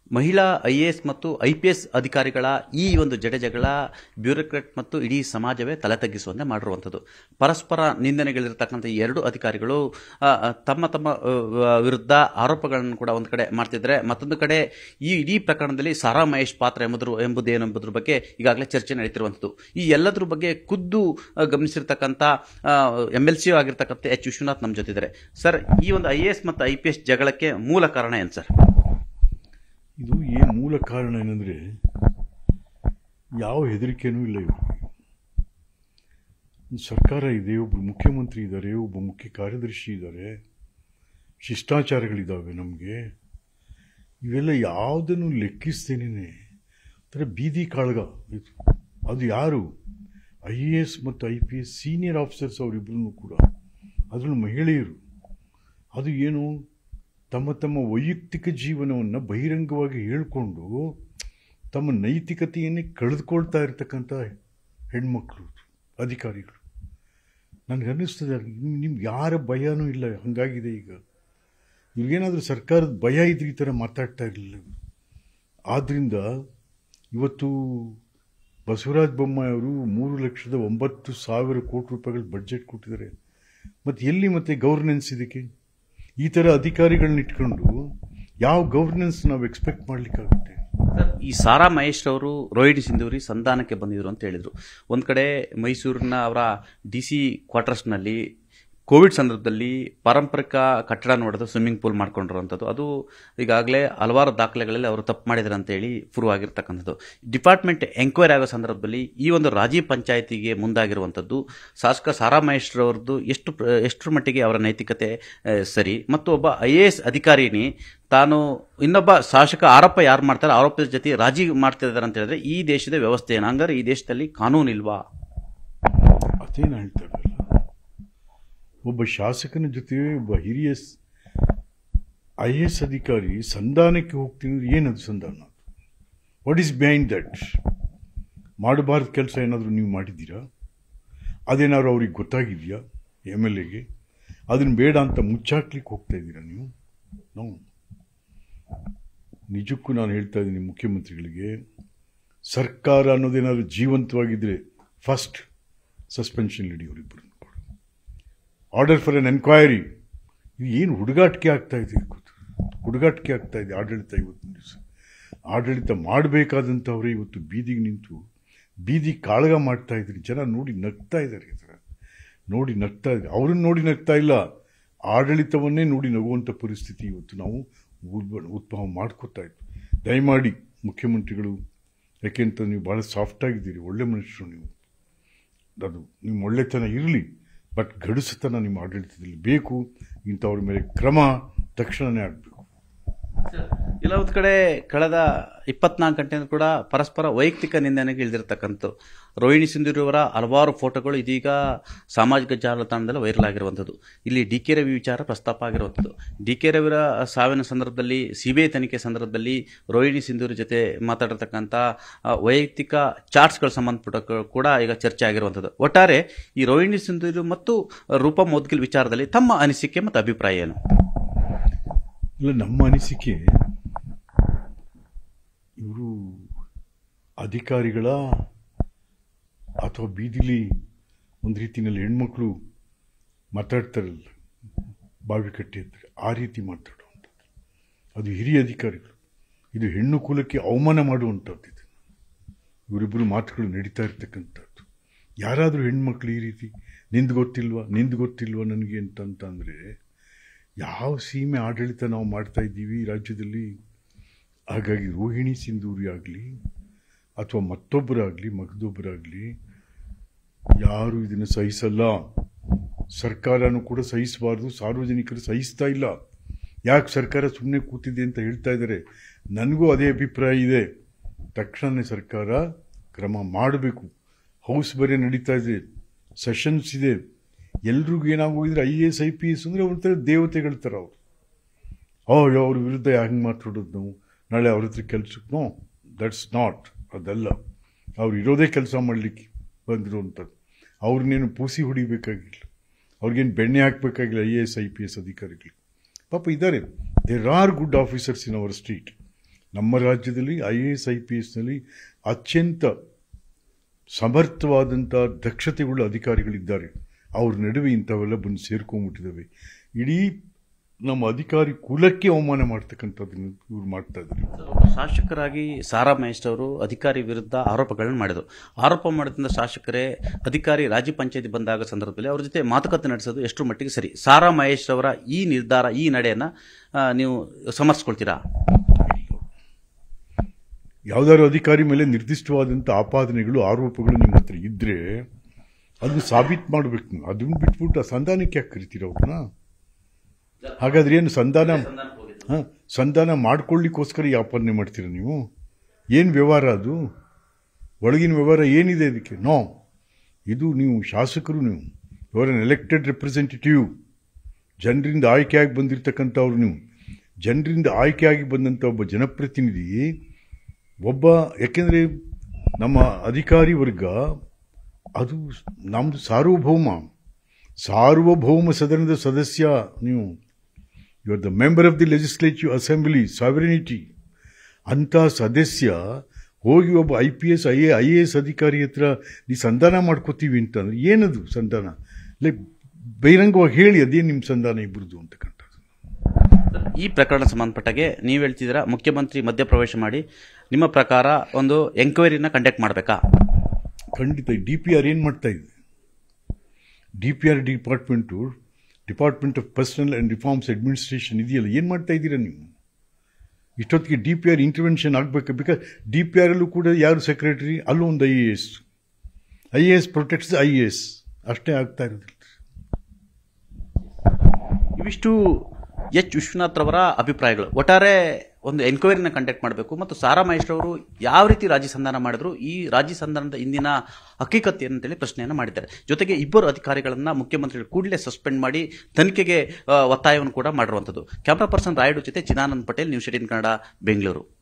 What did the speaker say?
ಮಹಿಳಾ I A S ಮತ್ತು I P S ಅಧಿಕಾರಿಗಳ ಈ ಒಂದು ಜಡಜಗಳ ಬ್ಯೂರೋಕ್ರಾಟ್ ಮತ್ತು ಇಡೀ ಸಮಾಜವೇ ತಲೆ ತಗ್ಗಿಸುವಂತೆ ಮಾಡಿರುವಂಥದ್ದು ಪರಸ್ಪರ ನಿಂದನೆಗಳಿರ್ತಕ್ಕಂಥ ಈ ಎರಡು ಅಧಿಕಾರಿಗಳು ಆ, ಆ, ತಮ್ಮ ತಮ್ಮ ಆ, ವಿರುದ್ಧ ಆರೋಪಗಳನ್ನು ಕೂಡ ಒಂದು ಕಡೆ ಮಾಡ್ತಿದ್ದಾರೆ ಮತ್ತೊಂದು ಕಡೆ ಈ ಇಡೀ ಪ್ರಕರಣದಲ್ಲಿ ಸಾರಾ ಮಹೇಶ್ ಪಾತ್ರ ಎಂಬುದ್ರ ಎಂಬುದೇನು ಎಂಬುದ್ರ ಬಗ್ಗೆ ಈಗಾಗಲೇ ಚರ್ಚೆ ನಡೀತಿರುವಂಥದ್ದು ಈ ಎಲ್ಲದ್ರ ಬಗ್ಗೆ ಖುದ್ದು ಆ, ಗಮನಿಸಿರ್ತಕ್ಕಂಥ ಎಮ್ ಎಲ್ ಸಿ ಆಗಿರ್ತಕ್ಕಂಥ ಎಚ್ ವಿಶ್ವನಾಥ್ ನಮ್ಮ ಜೊತೆ ಸರ್ ಈ ಒಂದು ಐ ಎ ಎಸ್ ಮತ್ತು ಐ ಪಿ ಎಸ್ ಜಗಳಕ್ಕೆ ಮೂಲ ಕಾರಣ ಏನು ಸರ್ ಇದು ಏನು ಮೂಲ ಕಾರಣ ಏನಂದರೆ ಯಾವ ಹೆದರಿಕೆನೂ ಇಲ್ಲ ಇವರಿಗೆ ಒಂದು ಸರ್ಕಾರ ಇದೆ ಒಬ್ಬರು ಮುಖ್ಯಮಂತ್ರಿ ಇದ್ದಾರೆ ಒಬ್ಬ ಮುಖ್ಯ ಕಾರ್ಯದರ್ಶಿ ಇದ್ದಾರೆ ಶಿಷ್ಟಾಚಾರಗಳಿದ್ದಾವೆ ನಮಗೆ ಇವೆಲ್ಲ ಯಾವುದನ್ನು ಲೆಕ್ಕಿಸ್ತೇನೆ ಥರ ಬೀದಿ ಕಾಳಗ ಇದು ಅದು ಯಾರು ಐ ಎ ಎಸ್ ಮತ್ತು I P S senior officers ಅವರಿಬ್ಬರೂ ಕೂಡ ಅದರಲ್ಲೂ ಮಹಿಳೆಯರು ಅದು ಏನು ತಮ್ಮ ತಮ್ಮ ವೈಯಕ್ತಿಕ ಜೀವನವನ್ನು ಬಹಿರಂಗವಾಗಿ ಹೇಳಿಕೊಂಡು ತಮ್ಮ ನೈತಿಕತೆಯನ್ನೇ ಕಳೆದುಕೊಳ್ತಾ ಇರ್ತಕ್ಕಂಥ ಹೆಣ್ಮಕ್ಳು ಅಧಿಕಾರಿಗಳು ನನಗನ್ನಿಸ್ತದೆ ನಿಮ್ಗೆ ಯಾರ ಭಯನೂ ಇಲ್ಲ ಹಂಗಾಗಿದೆ ಈಗ ಇವ್ರಿಗೇನಾದರೂ ಸರ್ಕಾರದ ಭಯ ಇದ್ರೆ ಈ ಥರ ಮಾತಾಡ್ತಾ ಇರಲಿಲ್ಲ ಆದ್ದರಿಂದ ಇವತ್ತು ಬಸವರಾಜ ಬೊಮ್ಮಾಯಿ ಅವರು ಮೂರು ಲಕ್ಷದ ಒಂಬತ್ತು ಸಾವಿರ ಕೋಟಿ ರೂಪಾಯಿಗಳ ಬಡ್ಜೆಟ್ ಕೊಟ್ಟಿದ್ದಾರೆ ಮತ್ತು ಎಲ್ಲಿ ಮತ್ತೆ ಗವರ್ನೆನ್ಸ್ ಇದಕ್ಕೆ ಈ ಥರ ಅಧಿಕಾರಿಗಳನ್ನ ಇಟ್ಕೊಂಡು ಯಾವ ಗವರ್ನೆನ್ಸ್ ನಾವು ಎಕ್ಸ್ಪೆಕ್ಟ್ ಮಾಡಲಿಕ್ಕಾಗುತ್ತೆ ಸರ್, ಈ ಸಾರಾ ಮಹೇಶ್ ಅವರು ರೋಹಿಣಿ ಸಿಂಧೂರಿ ಸಂಧಾನಕ್ಕೆ ಬಂದಿದ್ರು ಅಂತ ಹೇಳಿದ್ರು ಒಂದ್ ಕಡೆ ಮೈಸೂರಿನ ಅವರ ಡಿ ಸಿ ಕ್ವಾರ್ಟರ್ಸ್ನಲ್ಲಿ ಕೋವಿಡ್ ಸಂದರ್ಭದಲ್ಲಿ ಪಾರಂಪರಿಕ ಕಟ್ಟಡ ನೋಡೋದು ಸ್ವಿಮ್ಮಿಂಗ್ ಪೂಲ್ ಮಾಡ್ಕೊಂಡಿರುವಂಥದ್ದು ಅದು ಈಗಾಗಲೇ ಹಲವಾರು ದಾಖಲೆಗಳಲ್ಲಿ ಅವರು ತಪ್ಪು ಮಾಡಿದ್ದಾರೆ ಅಂತ ಹೇಳಿ ಪ್ರೂವ್ ಆಗಿರ್ತಕ್ಕಂಥದ್ದು ಡಿಪಾರ್ಟ್ಮೆಂಟ್ ಎಂಕ್ವೈರಿ ಆಗೋ ಸಂದರ್ಭದಲ್ಲಿ ಈ ಒಂದು ರಾಜೀವ್ ಪಂಚಾಯತಿಗೆ ಮುಂದಾಗಿರುವಂಥದ್ದು ಶಾಸಕ ಸಾರಾ ಮಹೇಶ್ರವ್ರದ್ದು ಎಷ್ಟು ಪ್ರ- ಎಷ್ಟರ ಮಟ್ಟಿಗೆ ಅವರ ನೈತಿಕತೆ ಆ, ಸರಿ ಮತ್ತು ಒಬ್ಬ ಐ ಎ ಎಸ್ ಅಧಿಕಾರಿನಿ ತಾನು ಇನ್ನೊಬ್ಬ ಶಾಸಕ ಆರೋಪ ಯಾರು ಮಾಡ್ತಾರೆ ಆರೋಪದ ಜೊತೆ ರಾಜಿ ಮಾಡ್ತಿದ್ದಾರೆ ಅಂತ ಹೇಳಿದ್ರೆ ಈ ದೇಶದ ವ್ಯವಸ್ಥೆ ಏನು ಹಂಗಾರೆ ಈ ದೇಶದಲ್ಲಿ ಕಾನೂನು ಇಲ್ವಾ ಅದೇನು ಹೇಳ್ತಾ ಇರಲ್ಲ ಒಬ್ಬ ಶಾಸಕನ ಜೊತೆ ಒಬ್ಬ ಹಿರಿಯ ಐ ಎ ಎಸ್ ಅಧಿಕಾರಿ ಸಂಧಾನಕ್ಕೆ ಹೋಗ್ತೀನಿ ಅಂದ್ರೆ ಏನದು ಸಂಧಾನ ವಾಟ್ ಈಸ್ ಬಿಹೈಂಡ್ ದಟ್ ಮಾಡಬಾರ್ದು ಕೆಲಸ ಏನಾದರೂ ನೀವು ಮಾಡಿದ್ದೀರಾ ಅದೇನಾದ್ರು ಅವ್ರಿಗೆ ಗೊತ್ತಾಗಿದೆಯಾ ಎಮ್ ಎಲ್ ಎಗೆ ಅದನ್ನು ಬೇಡ ಅಂತ ಮುಚ್ಚಾಕ್ಲಿಕ್ಕೆ ಹೋಗ್ತಾ ಇದ್ದೀರಾ ನೀವು ನೋ ನಿಜಕ್ಕೂ ನಾನು ಹೇಳ್ತಾ ಇದ್ದೀನಿ ಮುಖ್ಯಮಂತ್ರಿಗಳಿಗೆ ಸರ್ಕಾರ ಅನ್ನೋದೇನಾದ್ರು ಜೀವಂತವಾಗಿದ್ದರೆ ಫಸ್ಟ್ ಸಸ್ಪೆನ್ಷನ್ ಇಡಿ ಅವರಿಬ್ಬರು ಆರ್ಡರ್ ಫಾರ್ ಎನ್ ಎನ್ಕ್ವೈರಿ ಇದು ಏನು ಹುಡುಗಾಟಿಕೆ ಆಗ್ತಾ ಇದೆ ಗೊತ್ತು ಹುಡುಗಾಟಿಕೆ ಆಗ್ತಾ ಇದೆ ಆಡಳಿತ ಇವತ್ತಿನ ದಿವಸ ಆಡಳಿತ ಮಾಡಬೇಕಾದಂಥವ್ರೆ ಇವತ್ತು ಬೀದಿಗೆ ನಿಂತು ಬೀದಿ ಕಾಳಗ ಮಾಡ್ತಾ ಇದ್ರು ಜನ ನೋಡಿ ನಗ್ತಾ ಇದ್ದಾರೆ ಈ ಥರ ನೋಡಿ ನಗ್ತಾ ಇದ್ದಾರೆ ಅವ್ರನ್ನ ನೋಡಿ ನಗ್ತಾ ಇಲ್ಲ ಆಡಳಿತವನ್ನೇ ನೋಡಿ ನಗುವಂಥ ಪರಿಸ್ಥಿತಿ ಇವತ್ತು ನಾವು ಉದ್ಭ- ಉದ್ಭವ ಮಾಡ್ಕೋತಾ ಇದ್ವಿ ದಯಮಾಡಿ ಮುಖ್ಯಮಂತ್ರಿಗಳು ಯಾಕೆಂತ ನೀವು ಭಾಳ ಸಾಫ್ಟ್ ಆಗಿದ್ದೀರಿ ಒಳ್ಳೆ ಮನುಷ್ಯರು ನೀವು ಅದು ನಿಮ್ಮ ಒಳ್ಳೆತನ ಇರಲಿ ಬಟ್ ಗಡುಸುತನ ನಿಮ್ಮ ಆಡಳಿತದಲ್ಲಿ ಬೇಕು ಇಂಥವ್ರ ಮೇಲೆ ಕ್ರಮ ತಕ್ಷಣವೇ ಆಗಬೇಕು ಇಲ್ಲ ಒಂದು ಕಡೆ ಕಳೆದ ಇಪ್ಪತ್ನಾಲ್ಕು ಗಂಟೆಯಿಂದ ಕೂಡ ಪರಸ್ಪರ ವೈಯಕ್ತಿಕ ನಿಂದನೆಗೆ ಇಳಿದಿರ್ತಕ್ಕಂಥದ್ದು ರೋಹಿಣಿ ಸಿಂಧೂರಿಯವರ ಹಲವಾರು ಫೋಟೋಗಳು ಇದೀಗ ಸಾಮಾಜಿಕ ಜಾಲತಾಣದಲ್ಲಿ ವೈರಲ್ ಆಗಿರುವಂಥದ್ದು ಇಲ್ಲಿ ಡಿ ಕೆ ರವಿ ವಿಚಾರ ಪ್ರಸ್ತಾಪ ಆಗಿರುವಂಥದ್ದು ಡಿ ಕೆ ರವಿರ ಸಾವಿನ ಸಂದರ್ಭದಲ್ಲಿ ಸಿಬಿಐ ತನಿಖೆ ಸಂದರ್ಭದಲ್ಲಿ ರೋಹಿಣಿ ಸಿಂಧೂರಿ ಜೊತೆ ಮಾತಾಡಿರ್ತಕ್ಕಂಥ ಆ, ವೈಯಕ್ತಿಕ ಚಾರ್ಟ್ಸ್ಗಳು ಸಂಬಂಧಪಟ್ಟ ಕೂಡ ಈಗ ಚರ್ಚೆ ಆಗಿರುವಂಥದ್ದು ಒಟ್ಟಾರೆ ಈ ರೋಹಿಣಿ ಸಿಂಧೂರಿ ಮತ್ತು ರೂಪಾ ಮೋದ್ಗಿಲ್ ವಿಚಾರದಲ್ಲಿ ತಮ್ಮ ಅನಿಸಿಕೆ ಮತ್ತು ಅಭಿಪ್ರಾಯ ಏನು ಇಲ್ಲ ನಮ್ಮ ಅನಿಸಿಕೆ ಇವರು ಅಧಿಕಾರಿಗಳ ಅಥವಾ ಬೀದಿಲಿ ಒಂದು ರೀತಿಯಲ್ಲಿ ಹೆಣ್ಮಕ್ಳು ಮಾತಾಡ್ತಾರಲ್ಲ ಬಾವಿ ಕಟ್ಟಿ ಹತ್ರ ಆ ರೀತಿ ಮಾತಾಡುವಂಥದ್ದು ಅದು ಹಿರಿಯ ಅಧಿಕಾರಿಗಳು ಇದು ಹೆಣ್ಣು ಕುಲಕ್ಕೆ ಅವಮಾನ ಮಾಡುವಂಥದ್ದು ಇದು ಇವರಿಬ್ಬರು ಮಾತುಗಳು ನಡೀತಾ ಇರ್ತಕ್ಕಂಥದ್ದು ಯಾರಾದರೂ ಹೆಣ್ಮಕ್ಳು ಈ ರೀತಿ ನಿಂದು ಗೊತ್ತಿಲ್ವಾ ನಿಂದು ಗೊತ್ತಿಲ್ವಾ ನನಗೆ ಅಂತಂತಂದರೆ ಯಾವ ಸೀಮೆ ಆಡಳಿತ ನಾವು ಮಾಡ್ತಾ ಇದ್ದೀವಿ ಈ ರಾಜ್ಯದಲ್ಲಿ ಹಾಗಾಗಿ ರೋಹಿಣಿ ಸಿಂಧೂರಿ ಆಗಲಿ ಅಥವಾ ಮತ್ತೊಬ್ಬರಾಗಲಿ ಮಗದೊಬ್ಬರಾಗಲಿ ಯಾರು ಇದನ್ನು ಸಹಿಸಲ್ಲ ಸರ್ಕಾರನೂ ಕೂಡ ಸಹಿಸಬಾರ್ದು ಸಾರ್ವಜನಿಕರು ಸಹಿಸ್ತಾ ಇಲ್ಲ ಯಾಕೆ ಸರ್ಕಾರ ಸುಮ್ಮನೆ ಕೂತಿದೆ ಅಂತ ಹೇಳ್ತಾ ಇದ್ದಾರೆ ನನಗೂ ಅದೇ ಅಭಿಪ್ರಾಯ ಇದೆ ತಕ್ಷಣ ಸರ್ಕಾರ ಕ್ರಮ ಮಾಡಬೇಕು ಹೌಸ್ ಬೇರೆ ನಡೀತಾ ಇದೆ ಸೆಷನ್ಸ್ ಇದೆ ಎಲ್ರಿಗೂ ಏನಾಗೋಗಿದ್ರೆ I A S I P S ಅಂದರೆ ಅವ್ರ ಥರ ದೇವತೆಗಳ ಥರ ಅವರು ಅವ್ರು ಅವ್ರ ವಿರುದ್ಧ ಹೆಂಗೆ ಮಾತಾಡೋದು ನಾವು ನಾಳೆ ಅವ್ರ ಹತ್ರ ಕೆಲ್ಸಕ್ಕೆ ನೋ ದಟ್ಸ್ ನಾಟ್ ಅದಲ್ಲ ಅವ್ರು ಇರೋದೇ ಕೆಲಸ ಮಾಡಲಿಕ್ಕೆ ಬಂದಿರುವಂಥದ್ದು ಅವ್ರನ್ನೇನು ಪೂಸಿ ಹೊಡಿಬೇಕಾಗಿಲ್ಲ ಅವ್ರಿಗೇನು ಬೆಣ್ಣೆ ಹಾಕಬೇಕಾಗಿಲ್ಲ I A S I P S ಅಧಿಕಾರಿಗಳು ಪಾಪ ಇದ್ದಾರೆ there are good officers in our street ನಮ್ಮ ರಾಜ್ಯದಲ್ಲಿ I A S I P ಎಸ್ನಲ್ಲಿ ಅತ್ಯಂತ ಸಮರ್ಥವಾದಂಥ ದಕ್ಷತೆಗಳ ಅಧಿಕಾರಿಗಳಿದ್ದಾರೆ ಅವ್ರ ನಡುವೆ ಇಂಥವೆಲ್ಲ ಬಂದು ಸೇರ್ಕೊಂಡ್ಬಿಟ್ಟಿದ್ದಾವೆ ಇಡೀ ನಮ್ಮ ಅಧಿಕಾರಿ ಕುಲಕ್ಕೆ ಅವಮಾನ ಮಾಡ್ತಕ್ಕಂಥದ್ದನ್ನು ಇವ್ರು ಮಾಡ್ತಾ ಇದ್ದಾರೆ ಒಬ್ಬ ಶಾಸಕರಾಗಿ ಸಾರಾ ಮಹೇಶ್ ಅವರು ಅಧಿಕಾರಿ ವಿರುದ್ಧ ಆರೋಪಗಳನ್ನು ಮಾಡಿದರು ಆರೋಪ ಮಾಡಿದ ಶಾಸಕರೇ ಅಧಿಕಾರಿ ರಾಜ್ಯ ಪಂಚಾಯತಿ ಬಂದಾಗ ಸಂದರ್ಭದಲ್ಲಿ ಅವ್ರ ಜೊತೆ ಮಾತುಕತೆ ನಡೆಸೋದು ಎಷ್ಟು ಮಟ್ಟಿಗೆ ಸರಿ ಸಾರಾ ಮಹೇಶ್ ಅವರ ಈ ನಿರ್ಧಾರ ಈ ನಡೆಯನ್ನು ನೀವು ಸಮರ್ಸ್ಕೊಳ್ತೀರಾ ಯಾವ್ದಾದ್ರು ಅಧಿಕಾರಿ ಮೇಲೆ ನಿರ್ದಿಷ್ಟವಾದಂಥ ಆಪಾದನೆಗಳು ಆರೋಪಗಳು ನಿಮ್ಮ ಹತ್ರ ಇದ್ರೆ ಅದನ್ನ ಸಾಬೀತು ಮಾಡ್ಬೇಕು ನೀವು ಅದನ್ನ ಬಿಟ್ಬಿಟ್ಟು ಆ ಸಂಧಾನಕ್ಕೆ ಯಾಕೆ ಕರಿತೀರ ಅವ್ರನ್ನ ಹಾಗಾದ್ರೆ ಏನು ಸಂಧಾನ ಹಾಂ ಸಂಧಾನ ಮಾಡ್ಕೊಳ್ಳಿಕ್ಕೋಸ್ಕರ ಈ ಆಪಾದನೆ ಮಾಡ್ತೀರ ನೀವು ಏನು ವ್ಯವಹಾರ ಅದು ಒಳಗಿನ ವ್ಯವಹಾರ ಏನಿದೆ ಅದಕ್ಕೆ ನೋ ಇದು ನೀವು ಶಾಸಕರು ನೀವು ಯುವರ್ ಅನ್ ಎಲೆಕ್ಟೆಡ್ ರೆಪ್ರೆಸೆಂಟೇಟಿವ್ ಜನರಿಂದ ಆಯ್ಕೆಯಾಗಿ ಬಂದಿರತಕ್ಕಂಥವ್ರು ನೀವು ಜನರಿಂದ ಆಯ್ಕೆಯಾಗಿ ಬಂದಂಥ ಒಬ್ಬ ಜನಪ್ರತಿನಿಧಿ ಒಬ್ಬ ಯಾಕೆಂದರೆ ನಮ್ಮ ಅಧಿಕಾರಿ ವರ್ಗ ಅದು ನಮ್ಮದು ಸಾರ್ವಭೌಮ ಸಾರ್ವಭೌಮ ಸದನದ ಸದಸ್ಯ ನೀವು you are the member of the legislative assembly sovereignty ಅಂಥ ಸದಸ್ಯ ಹೋಗಿ ಒಬ್ಬ I P S I A I A S ಅಧಿಕಾರಿ ಹತ್ರ ನೀ ಸಂಧಾನ ಮಾಡ್ಕೋತೀವಿ ಅಂತಂದ್ರೆ ಏನದು ಸಂಧಾನ ಲೈಕ್ ಬಹಿರಂಗವಾಗಿ ಹೇಳಿ ಅದೇ ನಿಮ್ಮ ಸಂಧಾನ ಇಬ್ಬರದು ಅಂತಕ್ಕಂಥದ್ದು ಈ ಪ್ರಕರಣ ಸಂಬಂಧಪಟ್ಟಾಗೆ ನೀವು ಹೇಳ್ತಿದ್ದೀರಾ ಮುಖ್ಯಮಂತ್ರಿ ಮಧ್ಯಪ್ರವೇಶ ಮಾಡಿ ನಿಮ್ಮ ಪ್ರಕಾರ ಒಂದು ಎಂಕ್ವೈರಿನ ಕಂಡಕ್ಟ್ ಮಾಡಬೇಕಾ ಖಂಡಿತ ಡಿ ಪಿ ಆರ್ ಏನು ಮಾಡ್ತಾ ಇದೆ D P R department department of personnel and reforms administration ಇದೆಯಲ್ಲ ಏನು ಮಾಡ್ತಾ ಇದ್ದೀರಾ ನೀವು ಇಷ್ಟೊತ್ತಿಗೆ ಡಿ ಪಿ ಆರ್ ಇಂಟರ್ವೆನ್ಷನ್ ಆಗಬೇಕು ಬಿಕಾಸ್ ಡಿ ಪಿ ಆರ್ ಅಲ್ಲೂ ಕೂಡ ಯಾರು ಸೆಕ್ರೆಟರಿ ಅಲ್ಲೂ ಒಂದು I A S I A S protects I A S ಅಷ್ಟೇ ಆಗ್ತಾ ಇರೋದಿಲ್ಲ ಇವಿಷ್ಟು ಎಚ್ ವಿಶ್ವನಾಥ್ ರವರ ಅಭಿಪ್ರಾಯಗಳು ಒಟ್ಟಾರೆ ಒಂದು ಎನ್ಕ್ವೈರಿನ ಕಂಡಕ್ಟ್ ಮಾಡಬೇಕು ಮತ್ತು ಸಾರಾ ಮಹೇಶ್ ಅವರು ಯಾವ ರೀತಿ ರಾಜಿ ಸಂಧಾನ ಮಾಡಿದ್ರು ಈ ರಾಜಿ ಸಂಧಾನದ ಇಂದಿನ ಹಕ್ಕಿಕತೆ ಅಂತೇಳಿ ಪ್ರಶ್ನೆಯನ್ನು ಮಾಡಿದ್ದಾರೆ ಜೊತೆಗೆ ಇಬ್ಬರು ಅಧಿಕಾರಿಗಳನ್ನ ಮುಖ್ಯಮಂತ್ರಿಗಳು ಕೂಡಲೇ ಸಸ್ಪೆಂಡ್ ಮಾಡಿ ತನಿಖೆಗೆ ಆ, ಒತ್ತಾಯವನ್ನು ಕೂಡ ಮಾಡಿರುವಂಥದ್ದು ಕ್ಯಾಮ್ರಾ ಪರ್ಸನ್ ರಾಯುಡು ಜೊತೆ ಚಿದಾನಂದ್ ಪಟೇಲ್ ನ್ಯೂಸ್ ಏಟೀನ್ ಕನ್ನಡ ಬೆಂಗಳೂರು